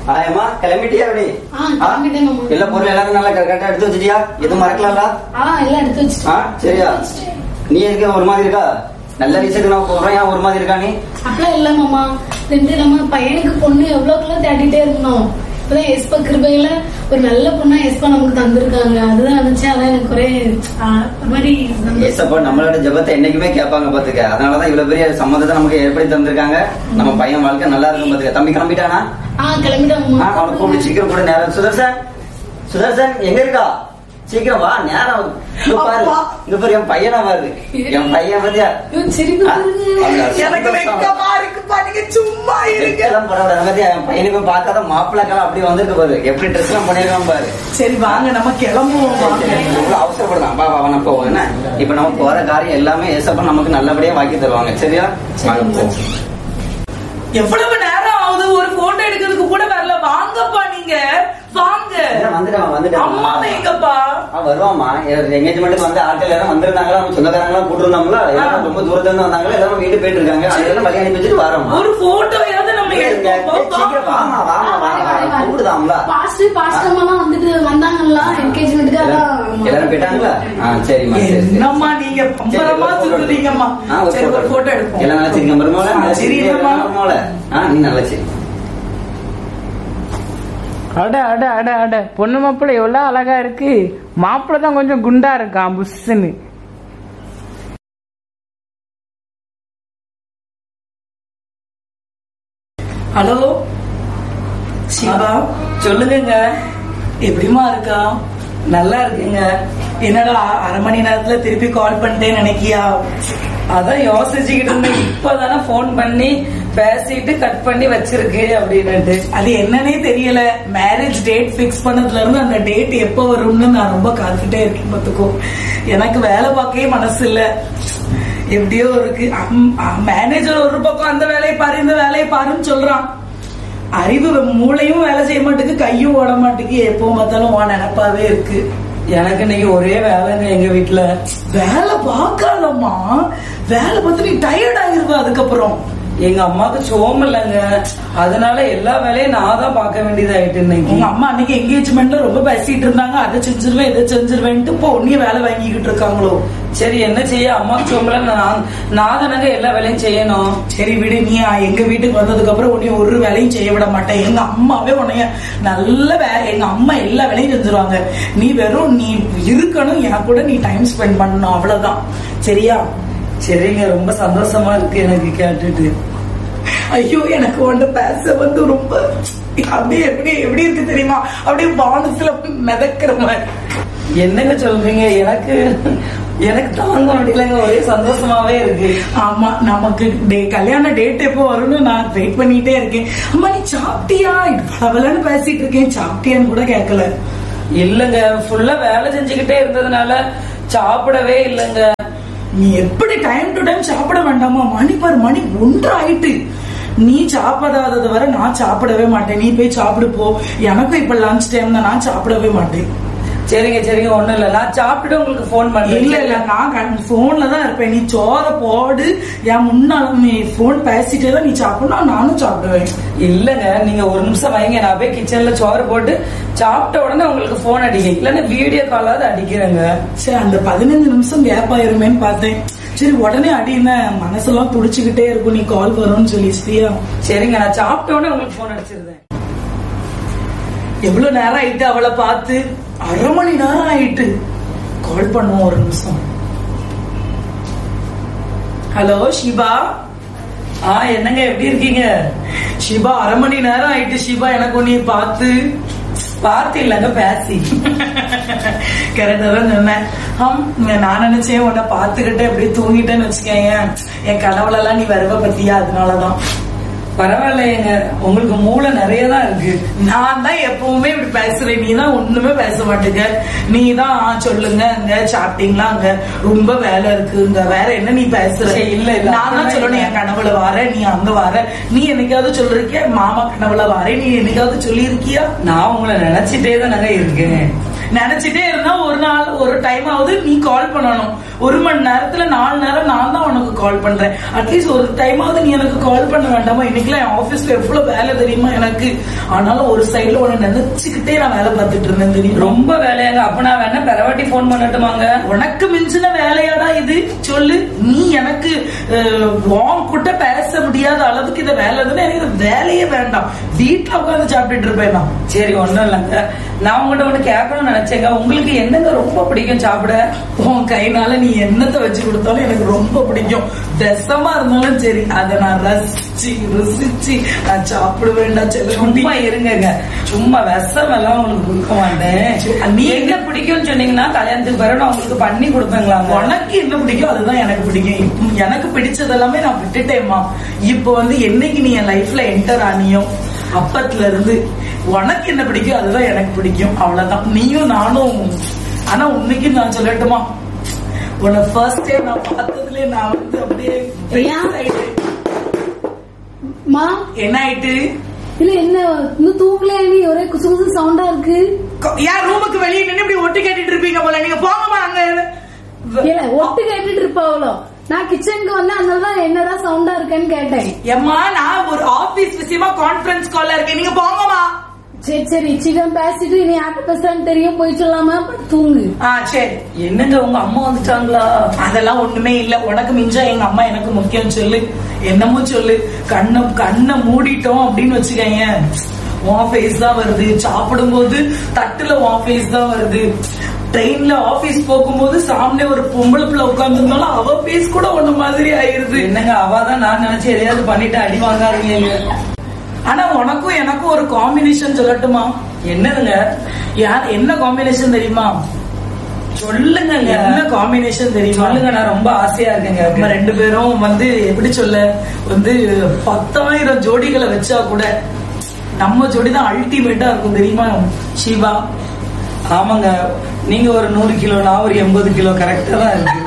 ஆயம்மா கிளம்பிட்டியா அப்படி ஆ, கிளம்பிட்டேன் மாமா. எல்லா பொருள் எல்லாரும் நல்லா கரெக்டா எடுத்து வச்சிட்டியா எதுவும் மறக்கலாம்ல ஆ எல்லாம் எடுத்து வச்சுட்டு ஆ சரியா நீ எதுக்கு ஒரு மாதிரி இருக்கா நல்ல விஷயத்துக்கு நான் போறேன் ஏன் ஒரு மாதிரி இருக்கா நீ அப்படிலாம் இல்ல மாமா ரெண்டு நம்ம பையனுக்கு பொண்ணு எவ்வளவுக்குள்ள தேடிட்டே இருந்தோம் இப்பதான் எஸ்பா கிருபையில ஒரு நல்ல பொண்ணா எஸ்பா நமக்கு தந்திருக்காங்க அதுதான் நினைச்சேன் அதான் எனக்கு ஒரே ஆ, ஒரு மாதிரி சந்தோஷம். ஏசப்பா நம்மளோட ஜெபத்தை என்னைக்குமே கேட்பாங்க பாத்துக்க அதனாலதான் இவ்வளவு பெரிய சம்மதத்தை நமக்கு ஏற்படுத்தி தந்திருக்காங்க நம்ம பையன் வாழ்க்கை நல்லா இருக்கும் பாத்துக்க தம்பி கிளம்பிட்டானா ஆ கிளம்பிட்டேன் ஆ, மாமா அவனை கூப்பிட்டு சீக்கிரம் கூட நேரம் சுதர்சன் சுதர்சன் எங்க இருக்கா சீக்கிரம் வா நேரம் ஆகுது. இங்க பாரு இங்க பாரு என் பையனா வருது என் பையன் பத்தியா ஐயோ, சிரிப்பு ஆ, வருது. அவங்க எனக்கு வெக்கமா இருக்குப்பா நீங்க சும்மா இருங்க வெக்கலாம் பரவாயில்ல பத்தியா என் பையனுக்கு பார்த்தாதான் மாப்பிள்ளைக்கெல்லாம் அப்படி வந்திருக்கு பாரு எப்படி ட்ரெஸ் எல்லாம் பண்ணிருக்கான் பாரு சரி வாங்க நம்ம கிளம்புவோம் வாங்க இவ்வளவு அவசரப்படலாம் வா வா வா, நம்ம போவோம் என்ன இப்ப நம்ம போற காரியம் எல்லாமே ஏசப்பா நமக்கு நல்லபடியா வாக்கி தருவாங்க சரியா வாங்க போவோம் எவ்வளவு நேரம் ஆகுது ஒரு போட்டோ எடுக்கிறதுக்கு கூட வரல வாங்கப்பா நீங்க வாங்க என்ன, வந்துட்டேன் வந்துட்டேன் அம்மாவை எங்கப்பா ஆ, வருவாமா எங்கேஜ்மெண்ட்டுக்கு வந்து ஆட்கள் எல்லாரும் வந்திருந்தாங்களா நம்ம சொந்தக்காரங்க கூட்டு இருந்தாங்களா எல்லாரும் ரொம்ப தூரத்துல இருந்து வந்தாங்களா எல்லாரும் வீட்டு போயிட்டு இருக்காங்க அதெல்லாம் வழி அனுப்பி வச்சுட்டு வரோமா ஒரு போட்டோயாவது நம்ம எடுப்போம் சீக்கிரம் வாமா வாமா வாமா கூப்பிடுதாம்ல பாஸ்டர் பாஸ்டர்மாலாம் வந்துட்டு வந்தாங்கல்ல என்கேஜ்மெண்ட்டுக்கு அதான் எல்லாரும் போயிட்டாங்களா ஆ சரிம்மா சரி சரி என்னம்மா நீங்க பம்பரமா சுத்துறீங்கம்மா ஆ, ஒரு சரி ஒரு photo போட்டோ எடுப்போம் எல்லாம் நல்லா சரிங்க மருமோல ஆ, சரி இல்லம்மா. மருமோல ஆ நீ நல்லா சரி அட அட அட அட பொண்ணு மாப்பிள்ளை எவ்வளவு அழகா இருக்கு மாப்பிள்ளை தான் கொஞ்சம் குண்டா இருக்கான் புஷ்ஷுன்னு ஹலோ சிவா சொல்லுங்கங்க எப்படிமா இருக்கா நல்லா இருக்குங்க என்னடா அரை மணி நேரத்துல திருப்பி கால் பண்ணிட்டேன்னு நினைக்கியா அதான் யோசிச்சுக்கிட்டு இருந்தேன் இப்பதானே போன் பண்ணி பேசிட்டு கட் பண்ணி வச்சிருக்கு அப்படின்னுட்டு அது என்னன்னே தெரியல மேரேஜ் டேட் ஃபிக்ஸ் பண்ணதுல இருந்து அந்த டேட் எப்போ வரும்னு நான் ரொம்ப காத்துட்டே இருக்கேன் பார்த்துக்கோ எனக்கு வேலை பார்க்கவே மனசு இல்ல எப்படியோ இருக்கு மேனேஜர் ஒரு பக்கம் அந்த வேலையை பாரு இந்த வேலையை பாருன்னு சொல்றான் அறிவு மூளையும் வேலை செய்ய மாட்டேங்குது கையும் ஓட மாட்டேங்குது எப்போ பார்த்தாலும் உன் நினப்பாவே இருக்கு எனக்கு இன்னைக்கு ஒரே வேலைங்க எங்க வீட்டுல வேலை பார்க்காதம்மா வேலை பார்த்து நீ டயர்ட் ஆகிருவ அதுக்கப்புறம் எங்க அம்மாக்கு சோம் இல்லைங்க அதனால எல்லா வேலையும் நான் தான் பார்க்க வேண்டியதாயிட்டு இன்னைக்கு உங்க அம்மா அன்னைக்கு என்கேஜ்மெண்ட்ல ரொம்ப பேசிட்டு இருந்தாங்க அதை செஞ்சிருவேன் இதை செஞ்சிருவேன்ட்டு இப்போ உன்னையும் வேலை வாங்கிக்கிட்டு இருக்காங்களோ சரி என்ன செய்ய அம்மாக்கு சோம்பல நான் நான் தானங்க எல்லா வேலையும் செய்யணும் சரி விடு நீ எங்க வீட்டுக்கு வந்ததுக்கு அப்புறம் உன்னைய ஒரு வேலையும் செய்ய விட மாட்டேன் எங்க அம்மாவே உன்னைய நல்ல வேலை எங்க அம்மா எல்லா வேலையும் செஞ்சிருவாங்க நீ வெறும் நீ இருக்கணும் என் கூட நீ டைம் ஸ்பெண்ட் பண்ணணும் அவ்வளவுதான் சரியா சரிங்க ரொம்ப சந்தோஷமா இருக்கு எனக்கு கேட்டுட்டு ஐயோ எனக்கு வந்து பேச வந்து ரொம்ப அப்படியே எப்படி எப்படி இருக்கு தெரியுமா அப்படியே வானத்துல மிதக்கிற மாதிரி என்னங்க சொல்றீங்க எனக்கு எனக்கு தாங்க முடியலங்க ஒரே சந்தோஷமாவே இருக்கு ஆமா நமக்கு டே கல்யாண டேட் எப்போ வரும்னு நான் வெயிட் பண்ணிட்டே இருக்கேன் அம்மா நீ சாப்பிட்டியா பலவலன்னு பேசிட்டு இருக்கேன் சாப்பிட்டியான்னு கூட கேட்கல இல்லங்க ஃபுல்லா வேலை செஞ்சுக்கிட்டே இருந்ததுனால சாப்பிடவே இல்லைங்க நீ எப்படி டைம் டு டைம் சாப்பிட வேண்டாமா மணி பாரு மணி ஒன்று ஆயிட்டு நீ சாப்பிடாதது வரை நான் சாப்பிடவே மாட்டேன் நீ போய் சாப்பிடு போ எனக்கும் இப்ப லஞ்ச் டைம் தான் நான் சாப்பிடவே மாட்டேன் சரிங்க சரிங்க ஒண்ணும் இல்ல நான் சாப்பிட்டுட்டு உங்களுக்கு போன் பண்றேன் இல்ல இல்ல நான் போன்ல தான் இருப்பேன் நீ சோற போடு என் முன்னால நீ போன் பேசிட்டே தான் நீ சாப்பிடணும் நானும் சாப்பிடுவேன் இல்லங்க நீங்க ஒரு நிமிஷம் வைங்க நான் போய் கிச்சன்ல சோறு போட்டு சாப்பிட்ட உடனே உங்களுக்கு போன் அடிக்க இல்லன்னா வீடியோ காலாவது அடிக்கிறேங்க சரி அந்த பதினஞ்சு நிமிஷம் கேப் ஆயிருமேன்னு பார்த்தேன் சரி உடனே அடின மனசெல்லாம் துடிச்சுக்கிட்டே இருக்கும் நீ கால் வரும்னு சொல்லி ஸ்ரீயா சரிங்க நான் சாப்பிட்ட உடனே உங்களுக்கு போன் அடிச்சிருந்தேன் எவ்வளவு நேரம் ஆயிட்டு அவளை பார்த்து அரை மணி நேரம் ஆயிட்டு கால் பண்ணுவோம் ஒரு நிமிஷம் ஹலோ ஷிபா ஆ என்னங்க எப்படி இருக்கீங்க ஷிபா அரை மணி நேரம் ஆயிட்டு ஷிபா எனக்கு நீ பார்த்து பார்த்து இல்லங்க பேசி கரெக்டா தான் சொன்னேன் ஆம், நான் நினைச்சேன் உன்னை பார்த்துக்கிட்டு அப்படியே தூங்கிட்டேன்னு வச்சுக்கேன் என் கனவுல எல்லாம் நீ வருவ பத்தியா அதனாலதான் பரவாயில்லையேங்க உங்களுக்கு மூளை நிறைய தான் இருக்கு நான் தான் எப்பவுமே இப்படி பேசுறேன் நீ தான் ஒண்ணுமே பேச மாட்டேங்க நீ தான் "ஆ, சொல்லுங்க அங்க சாப்பிட்டீங்களா அங்க ரொம்ப வேலை இருக்குங்க வேற என்ன நீ பேசுற சரி, இல்ல, இல்ல. நான் தான் சொல்லணும் என் கனவுல வார நீ அங்க வார நீ என்னைக்காவது சொல்லிருக்கியா மாமா கனவுல வாரேன் நீ என்னைக்காவது சொல்லியிருக்கியா நான் உங்களை நினைச்சிட்டே தான் இருக்கேன் நினைச்சிட்டே இருந்தா ஒரு நாள் ஒரு டைம் ஆகுது நீ கால் பண்ணணும் ஒரு மணி நேரத்துல நாலு நேரம் நான் தான் உனக்கு கால் பண்றேன் அட்லீஸ்ட் ஒரு டைம் ஆகுது நீ எனக்கு கால் பண்ண வேண்டாமா இன்னைக்குலாம் என் ஆபீஸ்ல எவ்வளவு வேலை தெரியுமா எனக்கு ஆனாலும் ஒரு சைடுல உன்னை நினைச்சுக்கிட்டே நான் வேலை பார்த்துட்டு இருந்தேன் தெரியும் ரொம்ப வேலையாங்க அப்ப நான் வேணா பெறவாட்டி போன் பண்ணட்டுமாங்க உனக்கு மிஞ்சின வேலையாடா இது சொல்லு நீ எனக்கு வாங் கிட்ட பேச முடியாத அளவுக்கு இந்த வேலை இருந்தா எனக்கு இந்த வேலையே வேண்டாம் வீட்டுல உட்காந்து சாப்பிட்டுட்டு இருப்பேன் நான் சரி ஒண்ணும் இல்லைங்க நான் உங்கள்ட்ட ஒண்ணு கேட்கணும்னு நினைச்சேங்க உங்களுக்கு என்னங்க ரொம்ப பிடிக்கும் சாப்பிட உன் கைனால நீ என்னத்தை வச்சு கொடுத்தாலும் எனக்கு ரொம்ப பிடிக்கும் விஷமா இருந்தாலும் சரி அதை நான் ரசிச்சு ருசிச்சு நான் சாப்பிடுவேன்டா செல்ல சும்மா இருங்கங்க சும்மா விஷம் எல்லாம் உங்களுக்கு கொடுக்க மாட்டேன் நீ என்ன பிடிக்கும்னு சொன்னீங்கன்னா கல்யாணத்துக்கு பிறகு நான் உங்களுக்கு பண்ணி கொடுப்பேங்களாங்க உனக்கு என்ன பிடிக்கும் அதுதான் எனக்கு பிடிக்கும் இப்ப எனக்கு பிடிச்சது எல்லாமே நான் விட்டுட்டேம்மா இப்போ வந்து என்னைக்கு நீ என் லைஃப்ல என்டர் ஆனியோ அப்பத்துல இருந்து உனக்கு என்ன பிடிக்கும் அதுதான் எனக்கு பிடிக்கும் அவ்வளவுதான் நீயும் நானும் ஆனா உன்னைக்கு நான் சொல்லட்டுமா உன்னை ஃபர்ஸ்ட் டைம் நான் பார்த்ததுல நான் வந்து அப்படியே ஐயா. ஆயிட்டேன். மா என்ன ஆயிட்டு இல்ல என்ன இன்னும் தூங்கலையா நீ ஒரே குசு குசு சவுண்டா இருக்கு கொ- யார் ரூமுக்கு வெளியே நின்று இப்படி ஒட்டு கேட்டுட்டு இருப்பீங்க போல நீங்க போங்கம்மா அங்க இல்ல ஒட்டு கேட்டுட்டு இருப்பாவளோ நான் கிச்சனுக்கு வந்தேன் அதனாலதான் என்னடா சவுண்டா இருக்கேன்னு கேட்டேன் ஏம்மா நான் ஒரு ஆபீஸ் விஷயமா கான்ஃபரன்ஸ் கால்ல இருக்கேன் நீங்க போங்கம்மா சரி சரி சிக்கன் பேசிட்டு நீ யார்கிட்ட பேசுறான்னு தெரியும் போய் சொல்லாம பட் தூங்கு ஆ சரி என்னங்க உங்க அம்மா வந்துட்டாங்களா அதெல்லாம் ஒண்ணுமே இல்ல உனக்கு மிஞ்சா எங்க அம்மா எனக்கு முக்கியம் சொல்லு என்னமோ சொல்லு கண்ணை கண்ணை மூடிட்டோம் அப்படின்னு வச்சுக்கோங்க உன் ஃபேஸ் தான் வருது சாப்பிடும்போது தட்டுல உன் ஃபேஸ் தான் வருது ட்ரெயின்ல ஆபீஸ் போகும்போது சாமனே ஒரு பொம்பளை பிள்ளை உட்காந்துருந்தாலும் அவ ஃபேஸ் கூட ஒண்ணு மாதிரி ஆயிருது என்னங்க அவாதான் நான் நினைச்சு எதையாவது பண்ணிட்டு அடி வாங்காதீங்க ஆனா உனக்கும் எனக்கும் ஒரு காம்பினேஷன் சொல்லட்டுமா என்னதுங்க யார் என்ன காம்பினேஷன் தெரியுமா சொல்லுங்க என்ன காம்பினேஷன் தெரியுமா சொல்லுங்க நான் ரொம்ப ஆசையா இருக்கேங்க நம்ம ரெண்டு பேரும் வந்து எப்படி சொல்ல வந்து பத்தாயிரம் ஜோடிகளை வச்சா கூட நம்ம ஜோடி தான் அல்டிமேட்டா இருக்கும் தெரியுமா சிவா ஆமாங்க நீங்க ஒரு நூறு கிலோ நான் ஒரு எண்பது கிலோ கரெக்டா தான் இருக்கு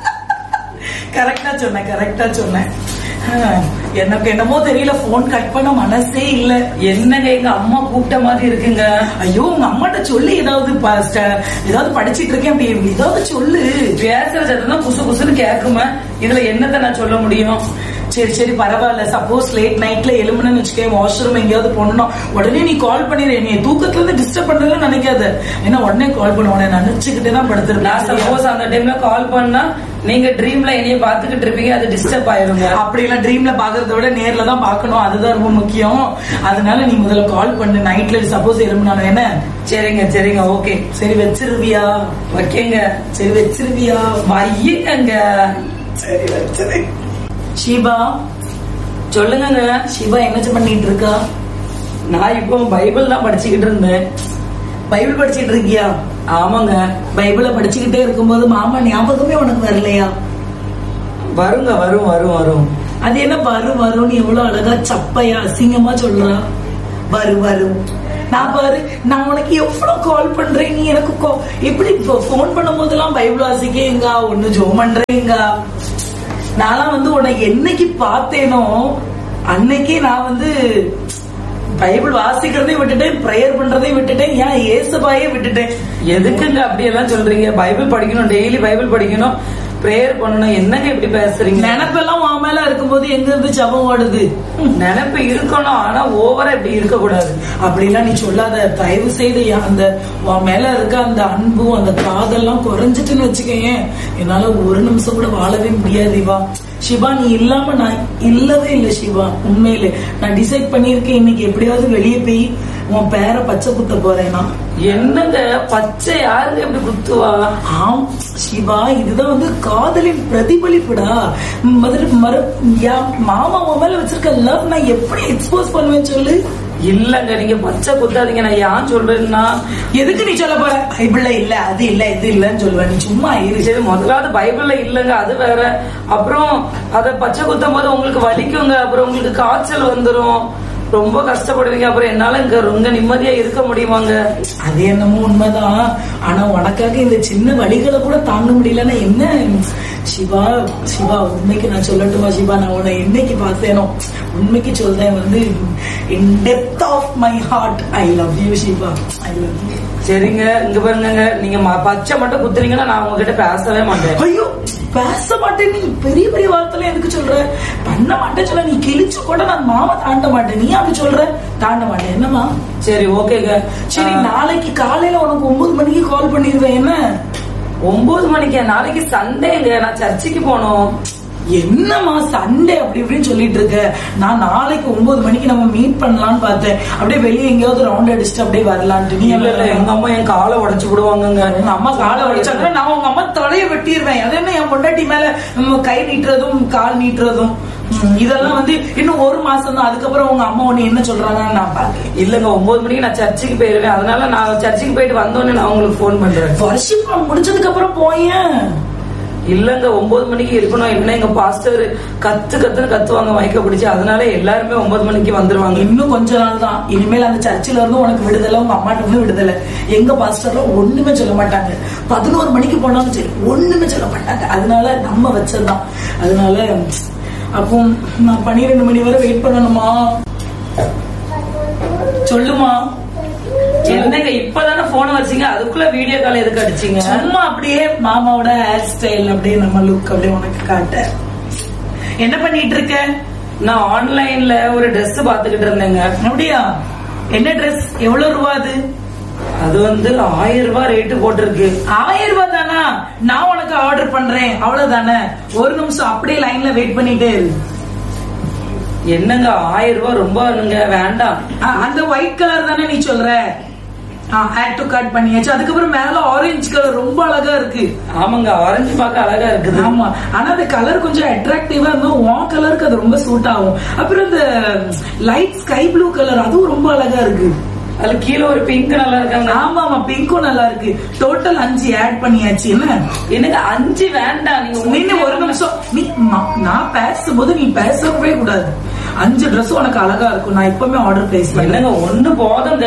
கரெக்டா சொன்னேன் கரெக்டா சொன்னேன் ஆஹ், எனக்கு என்னமோ தெரியல போன் கட் பண்ண மனசே இல்ல என்னங்க எங்க அம்மா கூப்பிட்ட மாதிரி இருக்குங்க ஐயோ உங்க அம்மாட்ட சொல்லு ஏதாவது ப- ஸ்ட- ஏதாவது படிச்சிட்டு இருக்கேன் அப்படி ஏதாவது சொல்லு பேசுற சத்தம் குசு குசுன்னு கேக்குமே இதுல என்னத்த நான் சொல்ல முடியும் சரி சரி பரவாயில்ல சப்போஸ் லேட் நைட்ல எலும்புன்னு வச்சுக்கேன் வாஷ்ரூம் எங்கேயாவது போனோம் உடனே நீ கால் பண்ணிடு நீ தூக்கத்துல இருந்து டிஸ்டர்ப் பண்றதுன்னு நினைக்காத ஏன்னா உடனே கால் பண்ண உடனே நினைச்சுக்கிட்டே தான் நான் படுத்துருப்பேன் சப்போஸ் அந்த டைம்ல கால் பண்ணா நீங்க ட்ரீம்ல என்னைய பாத்துக்கிட்டு இருப்பீங்க அது டிஸ்டர்ப் ஆயிருங்க அப்படி எல்லாம் ட்ரீம்ல பாக்குறத விட நேர்ல தான் பார்க்கணும் அதுதான் ரொம்ப முக்கியம் அதனால நீ முதல்ல கால் பண்ணு நைட்ல சப்போஸ் எலும்புனாலும் என்ன சரிங்க சரிங்க ஓகே சரி வச்சிருவியா ஓகேங்க சரி வச்சிருவியா வையுங்க சரி வச்சிரு ஷீபா சொல்லுங்கங்க ஷீபா என்ன பண்ணிட்டு இருக்கா நான் இப்போ பைபிள் தான் படிச்சுக்கிட்டு இருந்தேன் பைபிள் படிச்சிட்டு இருக்கியா ஆமாங்க பைபிளை படிச்சுக்கிட்டே இருக்கும்போது மாமா ஞாபகமே உனக்கு வரலையா வருங்க வரும் வரும் வரும் அது என்ன வரும் வரும்னு எவ்வளவு அழகா சப்பையா அசிங்கமா சொல்றா வரு வரும் நான் பாரு நான் உனக்கு எவ்வளவு கால் பண்றேன் நீ எனக்கு call- எப்படி போன் பண்ணும் போதெல்லாம் பைபிள் வாசிக்கேங்க ஒண்ணு ஜோ பண்றேங்க நான்லாம் வந்து உன்னை என்னைக்கு பார்த்தேனோ அன்னைக்கே நான் வந்து பைபிள் வாசிக்கிறதையும் விட்டுட்டேன் ப்ரேயர் பண்றதையும் விட்டுட்டேன் ஏன் ஏசபாயே விட்டுட்டேன் எதுக்குங்க அப்படி எல்லாம் சொல்றீங்க பைபிள் படிக்கணும் டெய்லி பைபிள் படிக்கணும் பிரேயர் பண்ணணும் என்னங்க இப்படி பேசுறீங்க நினப்பெல்லாம் உன் மேல இருக்கும்போது எங்க இருந்து ஜபம் ஓடுது நினைப்பு இருக்கணும் ஆனா ஓவரா இப்படி இருக்க கூடாது அப்படிலாம் நீ சொல்லாத தயவு செய்து என் அந்த உன் மேல இருக்க அந்த அன்பும் அந்த காதெல்லாம் குறைஞ்சிட்டுன்னு வச்சுக்கேன் என்னால ஒரு நிமிஷம் கூட வாழவே முடியாது இவா சிவா நீ இல்லாம நான் இல்லவே இல்லை சிவா உண்மையிலே நான் டிசைட் பண்ணியிருக்கேன் இன்னைக்கு எப்படியாவது வெளியே போய் உன் பேரை பச்சை குத்த போறேன் நான் என்னங்க பச்சை யாருங்க இப்படி குத்துவா ஆம் சிவா இதுதான் வந்து காதலின் பிரதிபலிப்புடா மதுரை மறு யா மாமா உன் மேல வச்சிருக்க லவ் நான் எப்படி எக்ஸ்போஸ் பண்ணுவேன் சொல்லு இல்லங்க நீங்க பச்சை குத்தாதீங்க நான் ஏன் சொல்றேன்னா எதுக்கு நீ சொல்ல போற பைபிள்ல இல்ல அது இல்ல இது இல்லன்னு சொல்லுவ நீ சும்மா இரு சரி முதலாவது பைபிள்ல இல்லங்க அது வேற அப்புறம் அத பச்சை குத்தும் போது உங்களுக்கு வலிக்குங்க அப்புறம் உங்களுக்கு காய்ச்சல் வந்துரும் ரொம்ப கஷ்டப்படுவீங்க அப்புறம் என்னால இங்க ரொம்ப நிம்மதியா இருக்க முடியுமாங்க அது என்னமோ உண்மைதான் ஆனா உனக்காக இந்த சின்ன வழிகளை கூட தாங்க முடியலன்னா என்ன சிவா சிவா உண்மைக்கு நான் சொல்லட்டுமா சிவா நான் உன்னை என்னைக்கு பார்த்தேனோ உண்மைக்கு சொல்றேன் வந்து in depth of my heart I love you Shiva I love you சரிங்க இங்க பாருங்க நீங்க ம- பச்சை மட்டும் குத்துறீங்கன்னா நான் உங்ககிட்ட பேசவே மாட்டேன் ஐயோ பேச மாட்டேன் நீ பெரிய பெரிய வார்த்தையில எதுக்கு சொல்ற பண்ண மாட்டேன் சொல்ல நீ கிழிச்சு கூட நான் மாமா தாண்ட மாட்டேன் நீ அப்படி சொல்ற தாண்ட மாட்டேன் என்னம்மா சரி ஓகேங்க சரி ஆ, நாளைக்கு காலையில உனக்கு ஒன்பது மணிக்கு கால் பண்ணிடுவேன் என்ன ஒன்பது மணிக்கு நாளைக்கு சண்டேங்க நான் சர்ச்சுக்கு போகணும் என்னம்மா சண்டே அப்படி இப்படின்னு சொல்லிட்டு இருக்க நான் நாளைக்கு ஒன்பது மணிக்கு நம்ம மீட் பண்ணலாம்னு பார்த்தேன் அப்படியே வெளியே எங்கேயாவது ரவுண்ட் அடிச்சுட்டு அப்படியே வரலான்ட்டு நீ இல்ல இல்ல எங்க அம்மா என் காலை உடைச்சு விடுவாங்கங்க உங்க அம்மா காலை வடிச்சாங்கன்னா நான் உங்க அம்மா தலையை வெட்டிடுவேன் அது என்ன என் பொண்டாட்டி மேல நம்ம கை நீட்டுறதும் கால் நீட்டுறதும் ம், இதெல்லாம் வந்து இன்னும் ஒரு மாசம் தான் அதுக்கப்புறம் உங்க அம்மா ஒண்ணு என்ன சொல்றாங்கன்னு நான் பாக்கேன் இல்லங்க ஒன்பது மணிக்கு நான் சர்ச்சுக்கு போயிருவேன் அதனால நான் சர்ச்சுக்கு போயிட்டு வந்தோடனே நான் உங்களுக்கு ஃபோன் பண்றேன் வருஷம் முடிஞ்சதுக்கு அப்புறம் போயேன் இல்லங்க ஒன்பது மணிக்கு இருக்கணும் இல்லைன்னா எங்க பாஸ்டர் கத்து கத்துன்னு கத்துவாங்க மயக்க பிடிச்சு அதனால எல்லாருமே ஒன்பது மணிக்கு வந்துருவாங்க இன்னும் கொஞ்ச நாள் தான் இனிமேல் அந்த சர்ச்சில இருந்து உனக்கு விடுதலை உங்க அம்மாட்ட இருந்து விடுதலை எங்க பாஸ்டர்லாம் ஒண்ணுமே சொல்ல மாட்டாங்க பதினோரு மணிக்கு போனாலும் சரி ஒண்ணுமே சொல்ல மாட்டாங்க அதனால நம்ம வச்சதுதான் அதனால அப்போ நான் பன்னிரெண்டு மணி வரை வெயிட் பண்ணணுமா சொல்லுமா என்னங்க இப்பதானே போன் வச்சீங்க அதுக்குள்ள வீடியோ கால் எதுக்கு அடிச்சீங்க சும்மா அப்படியே மாமாவோட ஹேர் ஸ்டைல் அப்படியே நம்ம லுக் அப்படியே உனக்கு காட்ட என்ன பண்ணிட்டு இருக்க நான் ஆன்லைன்ல ஒரு Dress பாத்துக்கிட்டு இருந்தேங்க அப்படியா என்ன ட்ரெஸ் எவ்வளவு ரூபா அது அது வந்து ஆயிரம் ரூபாய் ரேட்டு போட்டிருக்கு ஆயிரம் ரூபாய் தானா நான் உனக்கு ஆர்டர் பண்றேன் அவ்வளவுதானே ஒரு நிமிஷம் அப்படியே லைன்ல வெயிட் பண்ணிட்டே இரு என்னங்க ஆயிரம் ரூபாய் ரொம்ப நீங்க வேண்டாம் அ- அந்த ஒயிட் கலர் தானே நீ சொல்ற ஆட் டு கட் பண்ணியாச்சு அதுக்கப்புறம் மேல ஆரஞ்சு கலர் ரொம்ப அழகா இருக்கு ஆமாங்க ஆரஞ்சு பார்க்க அழகா இருக்குது ஆமா ஆனா அந்த கலர் கொஞ்சம் அட்ராக்டிவா இருந்தா உன் கலருக்கு அது ரொம்ப சூட் ஆகும் அப்புறம் இந்த லைட் ஸ்கை ப்ளூ கலர் அதுவும் ரொம்ப அழகா இருக்கு அதுல கீழே ஒரு பிங்க் நல்லா இருக்காங்க ஆமா ஆமா பிங்க்கும் நல்லா இருக்கு டோட்டல் அஞ்சு ஆட் பண்ணியாச்சு என்ன எனக்கு அஞ்சு வேண்டாம் நீங்க நின்னு ஒரு நிமிஷம் நீ ம- நான் பேசும்போது நீ பேசவே கூடாது அஞ்சு Dress உனக்கு அழகா இருக்கும் நான் இப்பவுமே ஆர்டர் பிளேஸ் பண்ணேன் என்னங்க ஒண்ணு போதுங்க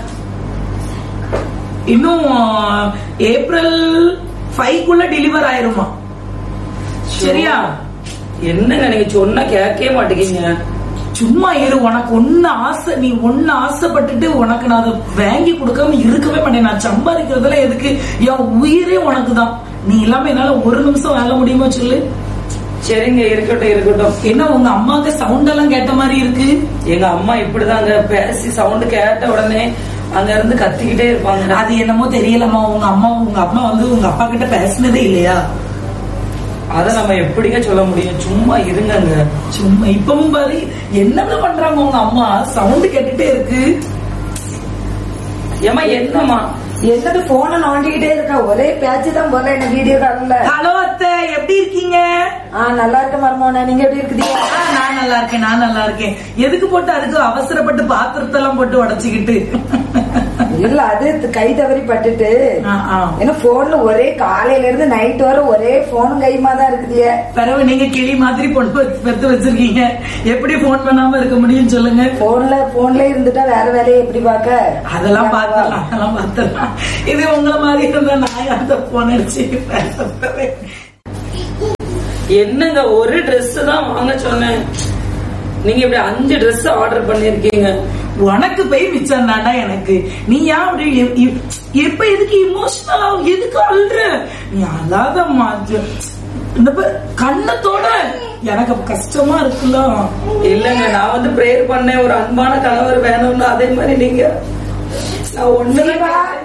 இன்னும் ஆஹ், ஏப்ரல் ஃபைவ் குள்ள டெலிவர் ஆயிருமா சரியா என்னங்க நீங்க சொன்னா கேட்கவே மாட்டேங்கீங்க சும்மா இரு உனக்கு ஒண்ணு ஆசை நீ ஒண்ணு ஆசைப்பட்டுட்டு உனக்கு நான் அதை வாங்கி கொடுக்காம இருக்கவே மாட்டேன் நான் சம்பாதிக்கிறதுல எதுக்கு என் உயிரே உனக்கு தான் நீ இல்லாம என்னால ஒரு நிமிஷம் வேலை முடியுமா சொல்லு சரிங்க இருக்கட்டும் இருக்கட்டும் என்ன உங்க அம்மாவுக்கு சவுண்ட் எல்லாம் கேட்ட மாதிரி இருக்கு எங்க அம்மா இப்படிதாங்க பேசி சவுண்ட் கேட்ட உடனே அங்க இருந்து கத்திக்கிட்டே இருப்பாங்க அது என்னமோ தெரியலம்மா உங்க அம்மா உங்க அம்மா வந்து உங்க அப்பா கிட்ட பேசினதே இல்லையா அத நம்ம எப்படிங்க சொல்ல முடியும் சும்மா இருங்கங்க சும்மா இப்பவும் பாரு என்னென்ன பண்றாங்க உங்க அம்மா சவுண்ட் கேட்டுட்டே இருக்கு ஏமா என்னம்மா என்னது போன நோண்டிக்கிட்டே இருக்கா ஒரே பேச்சு தான் போல என்ன வீடியோ கால்ல ஹலோ அத்தை எப்படி இருக்கீங்க ஆ நல்லா இருக்க மருமோன நீங்க எப்படி இருக்குதீங்க ஆ, நான் நல்லா இருக்கேன் நான் நல்லா இருக்கேன் எதுக்கு போட்டு அதுக்கு அவசரப்பட்டு பாத்திரத்தை எல்லாம் போட்டு உடச்சுக்கிட்டு இல்ல அது கை தவறி பட்டுட்டு ஆ, ஆ. ஏன்னா போன்ல ஒரே காலையில இருந்து நைட் வரை ஒரே போனும் கையுமா தான் இருக்குதியே பிறகு நீங்க கிளி மாதிரி பொண்ணு வச்சு- பெத்து வச்சிருக்கீங்க எப்படி போன் பண்ணாம இருக்க முடியும் சொல்லுங்க போன்ல போன்ல இருந்துட்டா வேற வேலையை எப்படி பாக்க அதெல்லாம் பார்த்தலாம் அதெல்லாம் பார்த்தலாம் இது உங்களை மாதிரி இருந்தா நான் அந்த போன் அடிச்சு பேசுறேன் என்னங்க ஒரு Dress தான் வாங்க சொன்னேன் நீங்க இப்படி அஞ்சு Dress ஆர்டர் பண்ணிருக்கீங்க உனக்கு போய் மிச்சம் தாண்டா எனக்கு நீ ஏன் அப்படி இ- இ- எப்ப எதுக்கு இமோஷனலா எதுக்கு அழுற நீ அழாதம்மா ஜ- இந்த பாரு, கண்ணத்தோட எனக்கு அப்ப கஷ்டமா இருக்குல்ல இல்லங்க நான் வந்து பிரேயர் பண்ணேன் ஒரு அன்பான கணவர் வேணும்னு அதே மாதிரி நீங்க நான் ஒண்ணுதான் கேட்டேன்.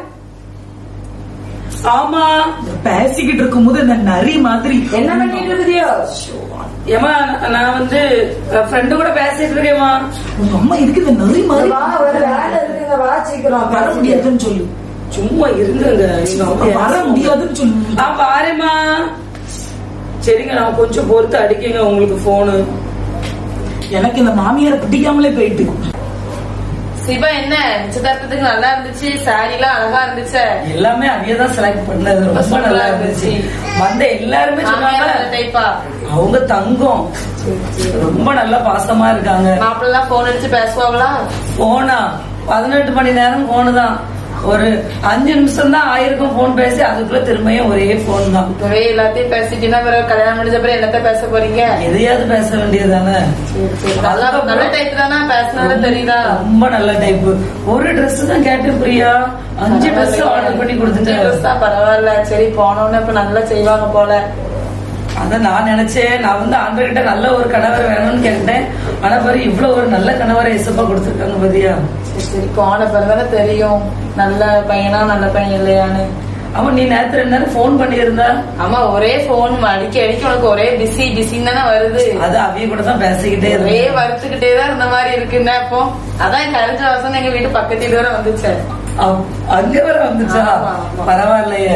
ஆமா பேசிக்கிட்டு இருக்கும்போது இந்த நரி மாதிரி என்ன பண்ணிட்டு இருக்குதியோ ஏமா நான் வந்து ஃப்ரெண்டு கூட பேசிட்டு இருக்கேம்மா உங்க அம்மா இதுக்கு இந்த நரி மாதிரி வா ஒரு வேலை இருக்குங்க வா சீக்கிரம் வர முடியாதுன்னு சொல்லு சும்மா இருங்கங்க எங்க அம்மா வர முடியாதுன்னு சொல்லு ஆ பாருமா சரிங்க நான் கொஞ்சம் பொறுத்து அடிக்கங்க உங்களுக்கு போனு எனக்கு இந்த மாமியாரை பிடிக்காமலே போயிட்டு சிவா என்ன நிச்சயதார்த்தத்துக்கு நல்லா இருந்துச்சு சாரி எல்லாம் அழகா இருந்துச்சு எல்லாமே அவையதான் செலக்ட் பண்ணது ரொம்ப நல்லா இருந்துச்சு வந்த எல்லாருமே சொன்னாங்க டைப்பா அவங்க தங்கம் ரொம்ப நல்லா பாசமா இருக்காங்க மாப்பிள்ள எல்லாம் போன் அடிச்சு பேசுவாங்களா போனா பதினெட்டு மணி நேரம் போனு தான் ஒரு அஞ்சு நிமிஷம் தான் ஆயிருக்கும் போன் பேசி அதுக்குள்ள திரும்பியும் ஒரே போன் தான் இப்பவே எல்லாத்தையும் பேசிட்டீங்கன்னா பிறகு கல்யாணம் முடிஞ்ச பிறகு என்னத்த பேச போறீங்க எதையாவது பேச வேண்டியதுதானே நல்லா நல்ல டைப் தானா பேசினால தெரியுதா ரொம்ப நல்ல டைப் ஒரு Dress தான் கேட்டேன் பிரியா அஞ்சு Dress ஆர்டர் பண்ணி ட்ரெஸ் கொடுத்துட்டேன் தான் பரவாயில்ல சரி போனோன்னு இப்ப நல்லா செய்வாங்க போல அதான் நான் நினைச்சேன் நான் வந்து ஆண்டர்கிட்ட நல்ல ஒரு கணவர் வேணும்னு கேட்டேன் ஆனா பாரு இவ்வளவு ஒரு நல்ல கணவரை இசப்பா கொடுத்துருக்காங்க பாத்தியா சரி, சரி போன பிறகுதானே தெரியும் நல்ல பையனா நல்ல பையன் இல்லையான்னு அவன் நீ நேரத்துல ரெண்டு நேரம் போன் பண்ணியிருந்தா ஆமா ஒரே போன் அடிக்க அடிக்க உனக்கு ஒரே பிஸி பிஸின்னு தானே வருது அது அவிய கூட தான் பேசிக்கிட்டே ஒரே இருந்தேன் வறுத்துக்கிட்டே தான் இருந்த மாதிரி இருக்குன்னா இப்போ அதான் எங்க அரிஞ்ச வாசம் எங்க வீட்டு பக்கத்து வீடு வரை வந்துச்சு அவ்- அங்க வர வந்துச்சா ஆமா, ஆமா. பரவாயில்லையே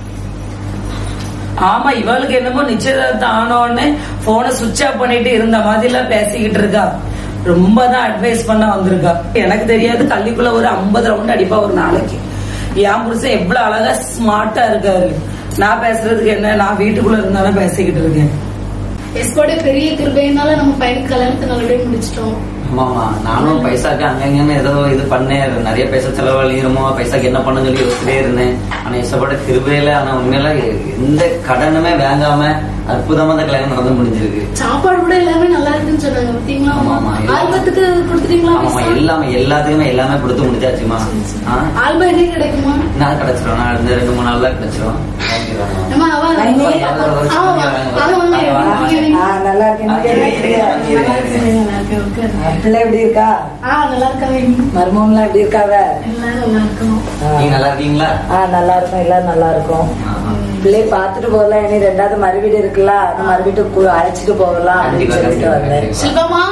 ஆமா இவளுக்கு என்னமோ நிச்சயதார்த்தம் ஆனோடனே போனை சுவிட்ச் ஆஃப் பண்ணிட்டு இருந்த மாதிரி எல்லாம் பேசிக்கிட்டு இருக்கா ரொம்ப தான் அட்வைஸ் பண்ண வந்திருக்கா எனக்கு தெரியாது கள்ளிக்குள்ள ஒரு 50 ரவுண்ட் அடிப்பா ஒரு நாளைக்கு என் புருஷன் எவ்வளவு அழகா ஸ்மார்ட்டா இருக்காரு நான் பேசுறதுக்கு என்ன நான் வீட்டுக்குள்ள இருந்தாலும் பேசிக்கிட்டு இருக்கேன் எஸ்போட பெரிய கிருபையினால நம்ம பையனுக்கு கல்யாணத்தை நல்லபடியா முடிச்சிட்டோம் ஆமாமா நானும் பைசாக்கு அங்கங்கன்னு ஏதோ இது பண்ணேன் நிறைய பைசா செலவழிக்கிறோமோ பைசாக்கு என்ன பண்ண சொல்லி யோசிச்சுட்டே இருந்தேன் ஆனா இஷ்டப்பட்ட கிருபையில ஆனா உண்மையில எந்த கடனுமே வாங்காம அற்புதமா அந்த கல்யாணம் நடந்து முடிஞ்சிருக்கு சாப்பாடு கூட எல்லாமே நல்லா இருக்குன்னு சொன்னாங்க பாத்தீங்களா ஆமா, ஆமா. ஆல்பத்துக்கு கொடுத்துட்டீங்களா ஆமாமா பைசா? எல்லாமே எல்லாத்துக்குமே எல்லாமே கொடுத்து முடிஞ்சாச்சுமா ஆ ஆல்பம் எங்க கிடைக்குமா நான் கிடைச்சிரும் நான் இந்த ரெண்டு மூணு நாள்ல கிடைச்சிரும் நம்ம அவ ஐநூறு. அவ வாங்க வாங்க நீங்க ஆ, நல்லா இருக்கேன் நீங்க எப்படி இருக்கீங்க? நல்லா இருக்கேன், நல்லா இருக்கேன், உட்காரு. பிள்ளை எப்படி இருக்கா ஆ நல்லா இருக்காங்க மருமகம்லாம் எப்படி இருக்காவ எல்லாரும் நல்லா இருக்கோம் ஆ. நீங்க நல்லா இருக்கீங்களா ஆ நல்லா இருக்கும் எல்லாரும் நல்லா இருக்கும் ஆ. பிள்ளைய பாத்துட்டு போகலாம் இனி ரெண்டாவது மறுவீடு இருக்குல்ல அந்த மறுவீட்டுக்கு அழைச்சிட்டு போகலாம் அப்படின்னு கண்டிப்பா, சொல்லிட்டு கண்டிப்பா, வந்தேன் கண்டிப்பா. சில்பமா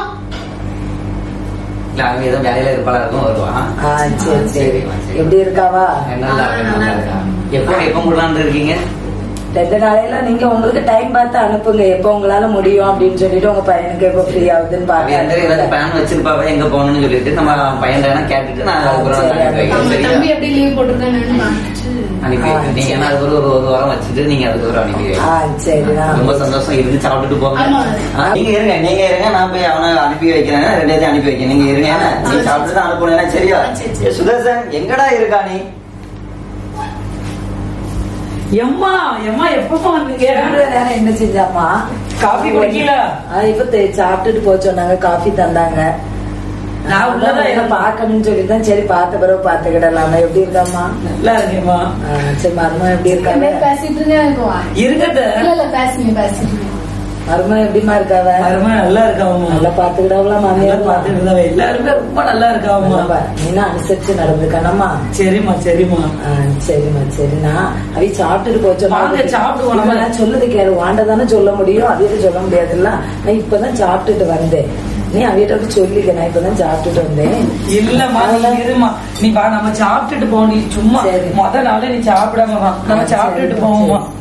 இல்ல அவங்க ஏதோ வேலையில இருப்பாளா இருக்கும் வருவான் ஆ சரி சரி சரிம்மா, சரி. எப்படி இருக்காவா நல்லா இருக்கேன், நல்லா இருக்கேன். எப்போ எப்போ முடியலான்னு இருக்கீங்க ரெண்டு நாளையில நீங்க உங்களுக்கு டைம் பார்த்து அனுப்புங்க எப்போ உங்களால முடியும் அப்படின்னு சொல்லிட்டு உங்க பையனுக்கு எப்போ ஃப்ரீ ஆகுதுன்னு அவன் எந்த ஏதாவது பாருங்க பிளான் வச்சிருப்பாவ எங்க போகணும்னு சொல்லிட்டு நம்ம பையன் கேட்டுட்டு நான் அதுக்கப்புறம் சரி, நான் அனுப்பி அவங்க வைக்கிறேன். சரியா? தம்பி எப்படி லீவ் போட்டிருக்காங்கன்னு பார்த்துட்டு அனுப்பி வைக்கிறேன். நீங்க ஏன்னா அதுக்கு ஒரு ஒரு வாரம் வச்சுட்டு நீங்க அதுக்கு ஒரு அனுப்பி வைங்க. ஆ சரிண்ணா ரொம்ப சந்தோஷம் இருந்து சாப்பிட்டுட்டு போங்க ஆமா. ஆ, நீங்க இருங்க நீங்க இருங்க நான் போய் அவனை அனுப்பி வைக்கிறேன் ரெண்டு பேத்தையும் அனுப்பி வைக்கிறேன் நீங்க இருங்க என்ன? நீங்க சாப்பிட்டு தான் அனுப்பணும் சரியா ஆ, சரி, சரி. ஏ, சுதர்சன் எங்கடா இருக்கா நீ எம்மா எம்மா எப்பமா வந்தீங்க இவ்வளவு நேரம் என்ன செஞ்சாமா காபி குடிக்கல ஆ, இப்ப தெ- சாப்பிட்டுட்டு போக சொன்னாங்க காஃபி தந்தாங்க நான் உள்ளதான் என்ன இருந்தேன். பாக்கணும்னு சொல்லிதான் சரி பார்த்த பிறகு பாத்துக்கிடலாம் எப்படி இருக்காமா நல்லா இருக்கேம்மா ஆ, சரி மருமம் எப்படி என்ன இருக்காங்க பேசிட்டு இருக்க இருக்கட்ட இல்ல இல்ல பேசுங்க பேசுங்க மருமம் எப்படிமா இருக்காவ அருமை நல்லா இருக்காவம்மா நல்லா பாத்துக்கிடவங்களா நல்லா மாமியார் பாத்துட்டு இருந்தாவ எல்லாருமே ரொம்ப நல்லா இருக்காவம்மா நீனா அனுசரிச்சு நடந்துக்கணுமா சரிம்மா சரிம்மா ஆ, சரிம்மா சரிண்ணா அவி சாப்பிட்டுட்டு போச்சோம் வாங்க, சாப்பிடுவோம் நம்ம. நான் சொல்லுது கேளு வாண்ட தானே சொல்ல முடியும் அவியிட்ட சொல்ல முடியாதுல்ல நான் இப்பதான் சாப்பிட்டுட்டு வந்தேன் நீ அவியிட்ட போய் சொல்லிக்க நான் இப்பதான் சாப்பிட்டுட்டு வந்தேன் இல்லம்மா நீ இருமா நீ வா நம்ம சாப்பிட்டுட்டு போ நீ சும்மா சரி. முத நாளே நீ சாப்பிடாம வா நம்ம ஆ, சாப்பிட்டுட்டு சரிம்மா, போவோமா சரி.